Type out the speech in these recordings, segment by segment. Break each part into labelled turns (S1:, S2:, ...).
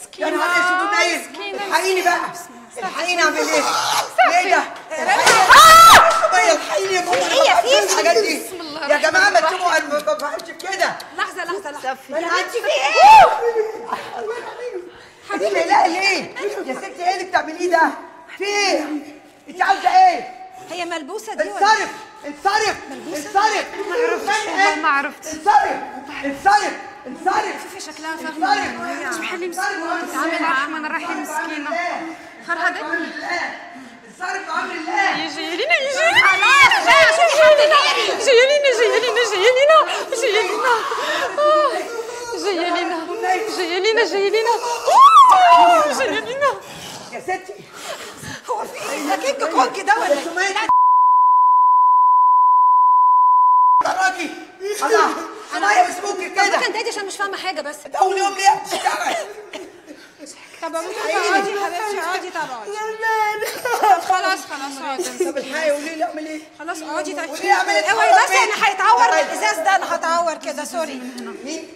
S1: يا نهار اسود ونايل الحقيني بقى الحقيني اعمل ايه؟ ايه ده؟ الحقيني الحقيني يا ماما
S2: في إيه يا
S1: أنا ما بعرفش
S2: فيفي؟
S1: الحاجات دي
S2: بسم الله
S1: يا جماعه ما
S2: الرحمن
S1: تسيبوا أنا ما بفهمش بكده
S2: لحظه لحظه لحظه
S1: ما انا عندي
S2: في ايه؟
S1: حبيبي لا ليه؟ يا ستي ايه اللي بتعمليه ده؟ في ايه؟ انت عاوزه ايه؟
S2: هي ملبوسه دي ولا
S1: انصرف انصرف انصرف
S3: ما عرفتش والله ما عرفت.
S1: انصرف انصرف انصرف
S2: في شكلها
S1: انصرف
S2: فاهمه
S3: بحال
S1: انصرف
S3: مسكينة. بسم الله الرحمن الرحيم مسكينة. فرهدت.
S1: انصرف بأمر الله
S3: يجي لينا يجي لينا
S2: خلاص بقى شوفي حد غيري
S3: جايه لينا جايه لينا جايه لينا جايه لينا آه، جايه لينا جايه لينا جايه لينا آه، جايه لينا
S1: يا ستي
S2: هو في ايه ده كيك كونك ده ولا
S1: انتوا
S2: ايه؟
S1: مالكم راجي انا انا يا مسموكي كده
S2: ممكن تهدي عشان مش فاهمه حاجه بس
S1: ده اول يوم ليه بتشتغل
S2: طب ممكن تقعدي حبيبتي اقعدي طب اقعدي طب خلاص خلاص اقعدي
S1: طب الحقيقه قولي لي اعمل ايه؟
S2: خلاص اقعدي طيب
S1: وليه عملت
S2: اوعي
S1: خراب
S2: بس
S1: بيتي؟
S2: انا هيتعور
S1: طيب.
S2: الازاز ده انا هتعور كده سوري
S1: مين؟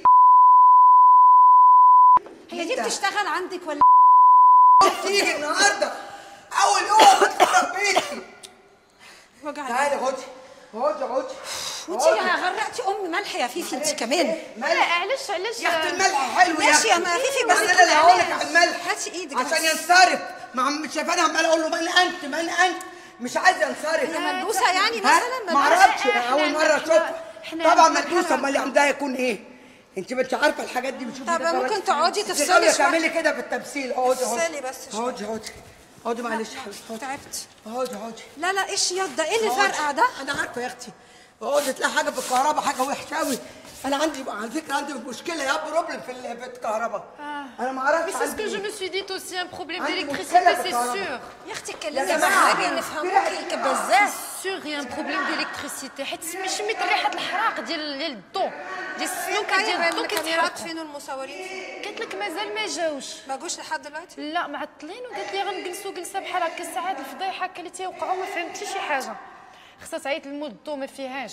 S2: هي دي بتشتغل عندك ولا
S1: تيجي النهارده اول يوم بتخرب بيتي
S2: وجع
S1: تعالي خدي خدي خدي
S2: انت غرقتي ام ملح يا فيفي انت كمان
S1: ملح
S3: علاش علاش
S1: يا اختي الملح حلو يا
S2: ماشي يا
S1: اختي
S2: ما فيفي بس
S1: انا اللي هقول لك على الملح
S2: هاتي ايدك
S1: عشان
S2: بس.
S1: ينصرف ما عم شايفاني عمال اقول له من انت من انت مش عايز ينصرف
S2: هي ملبوسه يعني
S1: ها؟
S2: مثلا
S1: ما
S2: ملبوسة؟
S1: اعرفش أنا اول مره اشوفها
S3: إحنا
S1: طبعا
S3: عندنا
S1: ملبوسه
S3: حرام.
S1: امال عندها يكون ايه انت مش عارفه الحاجات دي بتشوفي
S2: طب
S1: ده
S2: ممكن
S1: درجة.
S2: تقعدي
S1: انت
S2: تفصلي
S1: غاوية
S2: شوية.
S1: تعملي كده في التمثيل اقعدي اقعدي
S2: افصلي بس شوية.
S1: اقعدي اقعدي اقعدي معلش يا حبيبتي اقعدي.
S2: تعبت
S1: اقعدي اقعدي
S2: لا لا ايش ياض ده ايه اللي
S1: اقعدي.
S2: فرقع ده
S1: انا عارفه يا اختي اقعدي تلاقي حاجه في الكهرباء حاجه وحشه قوي انا عندي على فكره عندي مشكله يا بروبلم في ال- في الكهرباء انا ما اعرفش
S3: Mais c'est ce
S1: عندي
S3: que je
S1: إيه.
S3: me suis dit aussi, un problème
S1: عندي
S3: d'électricité,
S1: مشكلة في
S3: c'est
S1: الكهرباء.
S3: sûr.
S2: يا اختي
S1: يا
S2: اتكلمي
S1: جماعة.
S2: معايا نفهموكي كبزاز
S3: sûr il y a un problème d'électricité حيت سمي شميت ريحه الحراق ديال ديال الضو ديال السلوكه ديال الضو
S2: الكاميرات
S3: كيتحرقوا
S2: فين والمصورين فين
S3: قالت لك مازال ما جاوش
S2: ما جوش لحد دلوقتي
S3: لا معطلين وقالت لي غنجلسوا جلسه بحال هكا ساعات الفضيحه هكا اللي تيوقعوا ما فهمتش شي حاجه خصها تعيط للمول الضو ما فيهاش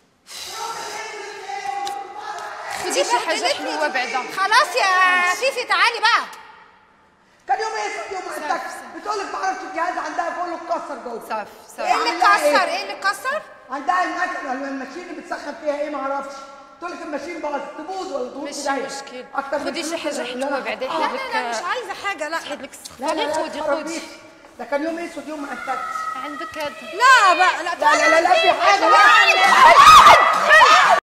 S3: خدي شي حاجه حلوه بعدا
S2: خلاص يا فيفي تعالي بقى
S1: كان يوم ايه يوم عندك بتقول لك ما اعرفش الجهاز عندها كله اتكسر جوه
S3: صافي
S2: ايه اللي كسر ايه اللي كسر
S1: عندها المكنه الماشين اللي بتسخن فيها ايه ما اعرفش تقول لك الماشين باظت تبوظ ولا تبوظ
S3: ماشي
S1: كده.
S3: مشكل.
S1: اكتر من
S3: خدي شي
S1: الفلوس
S3: حاجة
S1: اللي
S3: حلوة
S1: أنا
S3: بعدين.
S1: حاططها.
S2: لا لا لا مش عايزه حاجه لا
S3: حيد لك
S1: لا لا لا
S3: خدي
S1: خرب
S3: خدي
S1: بيتي. ده كان يوم اسود يوم ما انتجت
S3: عندك هذا
S2: لا بقى لا
S1: لا لا لا لا في حاجه
S2: لا
S1: لا